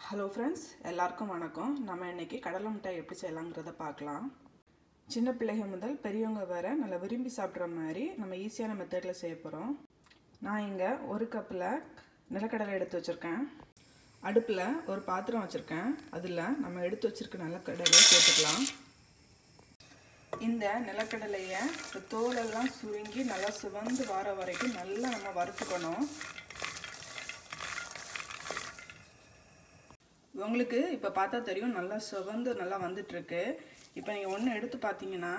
hello friends எல்லாருக்கும் வணக்கம் நம்ம இன்னைக்கு கடலை மிட்டாய் எப்படி செய்யலாங்கிறத பார்க்கலாம் சின்ன பிள்ளைங்க முதல் பெரியவங்க வர நல்லா விரும்பி சாப்பிட்ற மாதிரி நம்ம ஈஸியான மெத்தடில் செய்ய போகிறோம் நான் இங்கே ஒரு கப்பில் நிலக்கடலை எடுத்து வச்சுருக்கேன் அடுப்பில் ஒரு பாத்திரம் வச்சுருக்கேன் அதில் நம்ம எடுத்து வச்சுருக்க நிலக்கடலையை சேர்த்துக்கலாம் இந்த நிலக்கடலையை இந்த தோலெல்லாம் சுருங்கி நல்லா சிவந்து வர வரைக்கும் நல்லா நம்ம வறுத்துக்கணும் உங்களுக்கு இப்போ பார்த்தா தெரியும் நல்லா சிவந்து நல்லா வந்துட்டுருக்கு இப்போ நீங்கள் ஒன்று எடுத்து பார்த்தீங்கன்னா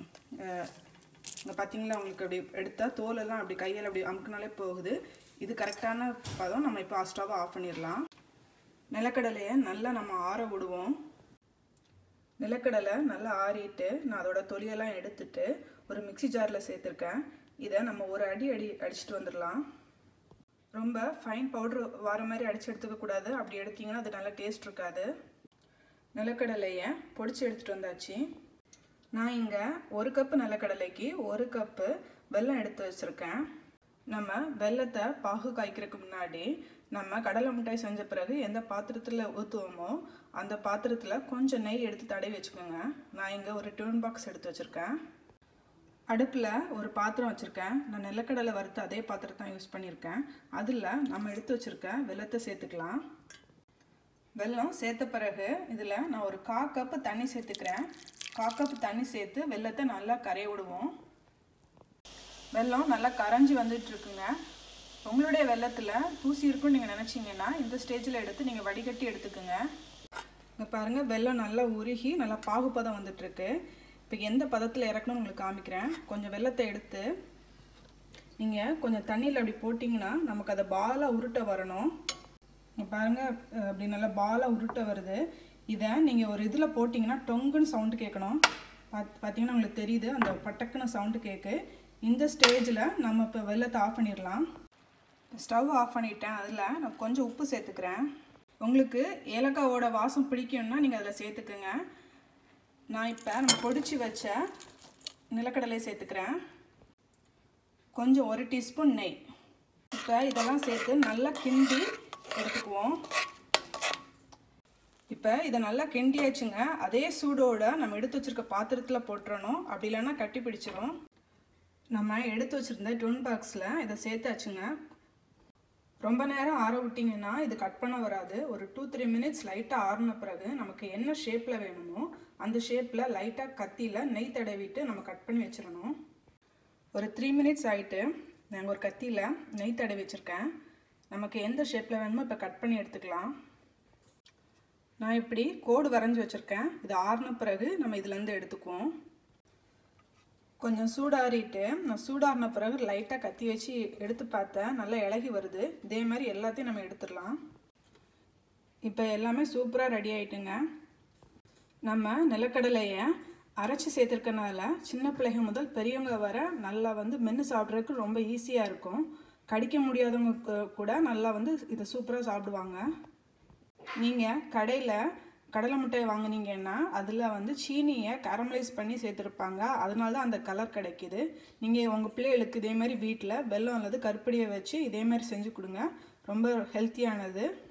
இங்கே பார்த்தீங்களா உங்களுக்கு அப்படி எடுத்தால் தோலெல்லாம் அப்படி கையில் அப்படி அமுக்குனாலே போகுது இது கரெக்டான பதம் நம்ம இப்போ ஸ்டவ் ஆஃப் பண்ணிடலாம் நிலக்கடலையை நல்லா நம்ம ஆற விடுவோம் நிலக்கடலை நல்லா ஆறிட்டு நான் அதோட தொலியெல்லாம் எடுத்துட்டு ஒரு மிக்சி ஜாரில் சேர்த்துருக்கேன் இதை நம்ம ஒரு அடி அடி அடிச்சுட்டு வந்துடலாம் ரொம்ப ஃபைன் பவுட்ரு வர மாதிரி அடித்து எடுத்துக்கக்கூடாது அப்படி எடுத்திங்கன்னா அது நல்லா டேஸ்ட் இருக்காது நிலக்கடலையை பொடிச்சு எடுத்துகிட்டு வந்தாச்சு நான் இங்கே ஒரு கப்பு நிலக்கடலைக்கு ஒரு கப்பு வெல்லம் எடுத்து வச்சுருக்கேன் நம்ம வெல்லத்தை பாகு காய்க்கிறதுக்கு முன்னாடி நம்ம கடலை மிட்டாய் செஞ்ச பிறகு எந்த பாத்திரத்தில் ஊற்றுவோமோ அந்த பாத்திரத்தில் கொஞ்சம் நெய் எடுத்து தடவி வச்சுக்கோங்க நான் இங்கே ஒரு டியூன் பாக்ஸ் எடுத்து வச்சுருக்கேன் அடுப்பில் ஒரு பாத்திரம் வச்சுருக்கேன் நான் நிலக்கடலை வறுத்து அதே பாத்திரத்தை தான் யூஸ் பண்ணியிருக்கேன் அதில் நம்ம எடுத்து வச்சுருக்க வெள்ளத்தை சேர்த்துக்கலாம் வெல்லம் சேர்த்த பிறகு இதில் நான் ஒரு கா கப்பு தண்ணி சேர்த்துக்கிறேன் கா கப்பு தண்ணி சேர்த்து வெள்ளத்தை நல்லா கரைய விடுவோம் வெல்லம் நல்லா கரைஞ்சி வந்துட்டுருக்குங்க உங்களுடைய வெள்ளத்தில் தூசி இருக்குன்னு நீங்கள் நினச்சிங்கன்னா இந்த ஸ்டேஜில் எடுத்து நீங்கள் வடிகட்டி எடுத்துக்கோங்க இங்கே பாருங்கள் வெல்லம் நல்லா உருகி நல்லா பாகுபதம் வந்துட்டுருக்கு இப்போ எந்த பதத்தில் இறக்கணும்னு உங்களுக்கு காமிக்கிறேன் கொஞ்சம் வெள்ளத்தை எடுத்து நீங்கள் கொஞ்சம் தண்ணியில் அப்படி போட்டிங்கன்னா நமக்கு அதை பாலாக உருட்ட வரணும் பாருங்கள் அப்படி நல்லா பாலாக உருட்ட வருது இதை நீங்கள் ஒரு இதில் போட்டிங்கன்னா டொங்குன்னு சவுண்டு கேட்கணும் பாத் பார்த்தீங்கன்னா உங்களுக்கு தெரியுது அந்த பட்டக்குன்னு சவுண்டு கேட்கு இந்த ஸ்டேஜில் நம்ம இப்போ வெள்ளத்தை ஆஃப் பண்ணிடலாம் ஸ்டவ் ஆஃப் பண்ணிட்டேன் அதில் நான் கொஞ்சம் உப்பு சேர்த்துக்கிறேன் உங்களுக்கு ஏலக்காவோட வாசம் பிடிக்கும்னா நீங்கள் அதில் சேர்த்துக்குங்க நான் இப்போ நம்ம பொடிச்சு வச்ச நிலக்கடலை சேர்த்துக்கிறேன் கொஞ்சம் ஒரு டீஸ்பூன் நெய் இப்போ இதெல்லாம் சேர்த்து நல்லா கிண்டி எடுத்துக்குவோம் இப்போ இதை நல்லா கிண்டியாச்சுங்க அதே சூடோட நம்ம எடுத்து வச்சுருக்க பாத்திரத்தில் போட்டுறணும் அப்படி இல்லைன்னா கட்டி பிடிச்சிரும் நம்ம எடுத்து வச்சுருந்த டொன் பாக்ஸில் இதை சேர்த்தாச்சுங்க ரொம்ப நேரம் ஆற விட்டிங்கன்னா இது கட் பண்ண வராது ஒரு டூ த்ரீ மினிட்ஸ் லைட்டாக ஆறின பிறகு நமக்கு என்ன ஷேப்பில் வேணுமோ அந்த ஷேப்பில் லைட்டாக கத்தியில் நெய் தடவிட்டு நம்ம கட் பண்ணி வச்சிடணும் ஒரு த்ரீ மினிட்ஸ் ஆகிட்டு நாங்கள் ஒரு கத்தியில் நெய் தடவி வச்சுருக்கேன் நமக்கு எந்த ஷேப்பில் வேணுமோ இப்போ கட் பண்ணி எடுத்துக்கலாம் நான் இப்படி கோடு வரைஞ்சி வச்சுருக்கேன் இது ஆறின பிறகு நம்ம இதுலேருந்து எடுத்துக்குவோம் கொஞ்சம் சூடாறிட்டு நான் சூடாறின பிறகு லைட்டாக கத்தி வச்சு எடுத்து பார்த்தேன் நல்லா இலகி வருது இதே மாதிரி எல்லாத்தையும் நம்ம எடுத்துடலாம் இப்போ எல்லாமே சூப்பராக ரெடி ஆகிட்டுங்க நம்ம நிலக்கடலையை அரைச்சி சேர்த்துருக்கனால சின்ன பிள்ளைங்க முதல் பெரியவங்க வர நல்லா வந்து மென்று சாப்பிட்றதுக்கு ரொம்ப ஈஸியாக இருக்கும் கடிக்க முடியாதவங்க கூட நல்லா வந்து இதை சூப்பராக சாப்பிடுவாங்க நீங்கள் கடையில் கடலை மிட்டாய் வாங்கினீங்கன்னா அதில் வந்து சீனியை கேரமலைஸ் பண்ணி சேர்த்துருப்பாங்க அதனால தான் அந்த கலர் கிடைக்கிது நீங்கள் உங்கள் பிள்ளைகளுக்கு இதே மாதிரி வீட்டில் வெல்லம் அல்லது கருப்படியை வச்சு இதே மாதிரி செஞ்சு கொடுங்க ரொம்ப ஹெல்த்தியானது